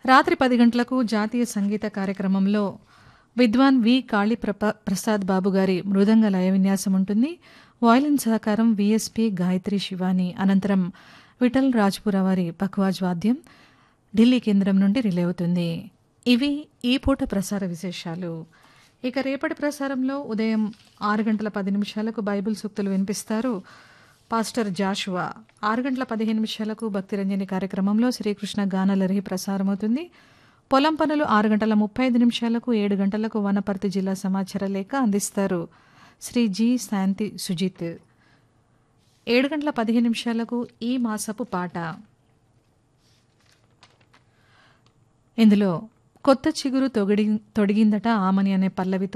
రాత్రి పది గంటలకు జాతీయ సంగీత కార్యక్రమంలో విద్వాన్ వి కాళీ ప్రప- ప్రసాద్ బాబు గారి మృదంగ లయ విన్యాసం ఉంటుంది వాయిలిన్ సహకారం విఎస్పి గాయత్రి శివాని అనంతరం విఠల్ రాజ్పుర వారి పక్వాజ్ వాద్యం ఢిల్లీ కేంద్రం నుండి రిలే అవుతుంది ఇవి ఈ పూట ప్రసార విశేషాలు ఇక రేపటి ప్రసారంలో ఉదయం ఆరు గంటల పది నిమిషాలకు బైబిల్ సూక్తులు వినిపిస్తారు పాస్టర్ జాషువా ఆరు గంటల పదిహేను నిమిషాలకు భక్తిరంజని కార్యక్రమంలో శ్రీకృష్ణ గానలరిహి ప్రసారమవుతుంది పొలం పనులు ఆరు గంటల ముప్పై ఐదు నిమిషాలకు ఏడు గంటలకు వనపర్తి జిల్లా సమాచార లేఖ అందిస్తారు శ్రీ జి శాంతి సుజిత్ ఏడు గంటల పదిహేను నిమిషాలకు ఈ మాసపు పాట ఇందులో కొత్త చిగురు తొగిడి తొడిగిందట ఆమని అనే పల్లవితో